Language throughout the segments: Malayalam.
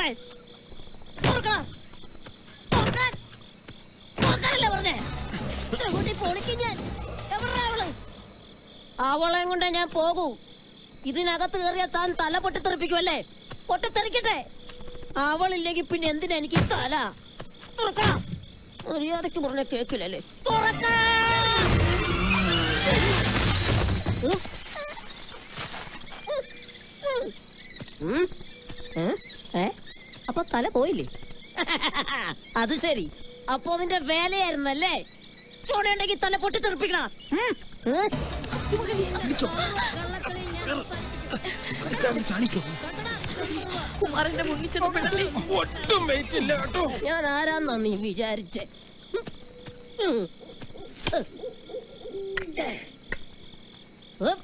അവളെ തുറക്കണം തുറക്കാൻ തുറക്കാനല്ലേ പറഞ്ഞേ ചവിട്ടി പൊളിക്കും ഞാൻ എവിടെയാ അവള് അവളെ കൊണ്ട് ഞാൻ പോകൂ ഇതിനകത്ത് കയറിയ താൻ തല പൊട്ടിത്തെറിപ്പിക്കുമല്ലേ പൊട്ടിത്തെറിക്കട്ടെ അവളില്ലെങ്കിൽ പിന്നെ എന്തിനാ എനിക്ക് ഈ തല തുറക്കാം മര്യാദക്ക് പറഞ്ഞ കേക്കില്ലല്ലേ തുറക്കാം ഉം. ഉം. ഏ? ഏ? അപ്പൊ തല പോയില്ലേ അത് ശരി അപ്പൊ നിന്റെ വേലയായിരുന്നല്ലേ ചോടയുണ്ടെങ്കിൽ തല പൊട്ടി തെറിപ്പിക്കണ കുമാരന്റെ മുന്നിൽ ചെന്നപ്പോഴല്ലേ ഒട്ടും വെയിറ്റ് ഇല്ല കേട്ടോ ഞാൻ ആരാന്നാ നീ വിചാരിച്ചേ ഉം. ഉം.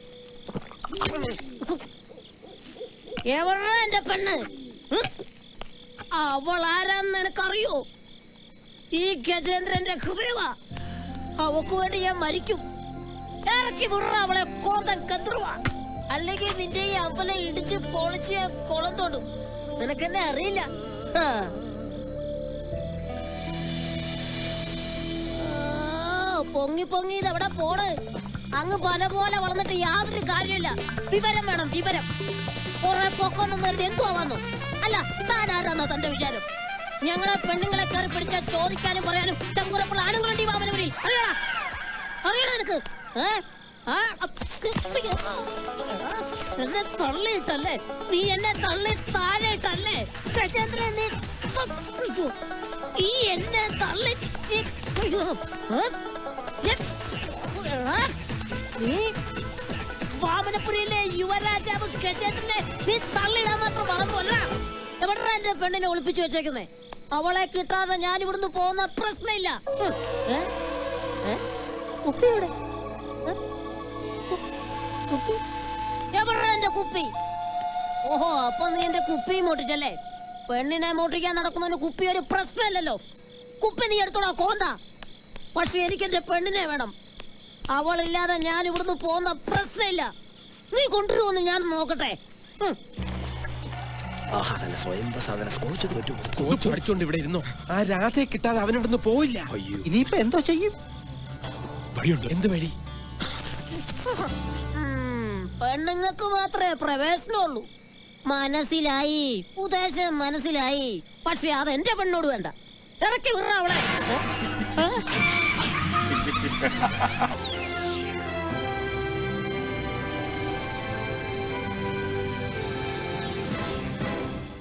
എവിടാ എന്റെ പെണ്ണ് ഉം? അവൾ ആരാന്ന് നിനക്കറിയോ ഈ ഗജേന്ദ്രന്റെ ഹൃദയമാ അവക്ക് വേണ്ടി ഞാൻ മരിക്കും ഇറക്കി വിടറ അവളെ കോന്തൻ കത്തുറുവ അല്ലെങ്കിൽ നിന്റെ ഈ അമ്പലം ഇടിച്ച് പൊളിച്ച് ഞാൻ കുളം തോണ്ടും നിനക്കെന്നെ അറിയില്ല ആ. ആ, പൊങ്ങി പൊങ്ങി ഇതെവിടെ പോണ് അങ്ങ് പല പോലെ വളർന്നിട്ട് യാതൊരു കാര്യമില്ല വിവരം വേണം വിവരം കുറെ പൊക്കൊന്നും വെറുതെ എന്തു ആവാന്നു അല്ല താൻ ആരാന്നോ തന്റെ വിചാരം ഞങ്ങളെ പെണ്ണുങ്ങളെ കയറി പിടിച്ച ചോദിക്കാനും പറയാനും ചങ്കുറപ്പുള്ള ആണുങ്ങളുണ്ട് ഈ വാമനപുരി അറിയണ അറിയണ എനിക്ക് ഏ? ആ, അപ്പ്, എന്നെ തള്ളിയിട്ടല്ലേ നീ എന്നെ തള്ളി താഴെ ഇട്ടല്ലേ ഗജേന്ദ്രൻ നീ അയ്യോ, ഈ എന്നെ തള്ളി നീ അയ്യോ, ഏ? ഏ? ആ, നീ വാമനപുരിയിലെ യുവരാജാവ് ഗജേന്ദ്രനെ നീ തള്ളിയിടാൻ മാത്രം വളർന്നുവല്ല എവിടാ എന്റെ പെണ്ണിനെ ഒളിപ്പിച്ചു വെച്ചേക്കുന്നേ അവളെ കിട്ടാതെ ഞാൻ ഇവിടുന്ന് പോകുന്ന പ്രശ്നമില്ല ഹ്. ഏ? ഏ? കുപ്പി എവിടെ? ഏ? കു- കുപ്പി എവിടാ എന്റെ കുപ്പി ഓഹോ അപ്പൊ നീ എന്റെ കുപ്പി മോട്ടിച്ചല്ലേ പെണ്ണിനെ മോട്ടിക്കാൻ നടക്കുന്നതിന് കുപ്പി ഒരു പ്രശ്നമല്ലല്ലോ കുപ്പി നീ എടുത്തോളാ കോന്ത പക്ഷെ എനിക്ക് എന്റെ പെണ്ണിനെ വേണം അവളില്ലാതെ ഞാൻ ഇവിടുന്ന് പോകുന്ന പ്രശ്നമില്ല നീ കൊണ്ടുവരുമെന്ന് ഞാൻ നോക്കട്ടെ ഹും. ആഹാ നല്ല സ്വയം സാധന സ്കോച്ച് തോറ്റു സ്കോച്ച് അടിച്ചോണ്ട് ഇവിടെ ഇരുന്നോ ആ രാധയെ കിട്ടാതെ അവനിവിടുന്ന് പോയില്ല അയ്യോ ഇനിയിപ്പോ എന്തോ ചെയ്യും വഴിയുണ്ട് എന്ത് വഴി ഉം, പെണ്ണുങ്ങൾക്ക് മാത്രമേ പ്രവേശനമുള്ളൂ മനസ്സിലായി ഉദ്ദേശം മനസ്സിലായി പക്ഷെ അത് എന്റെ പെണ്ണോട് വേണ്ട ഇറക്കി വിടറ അവളെ ഏ? ഏ?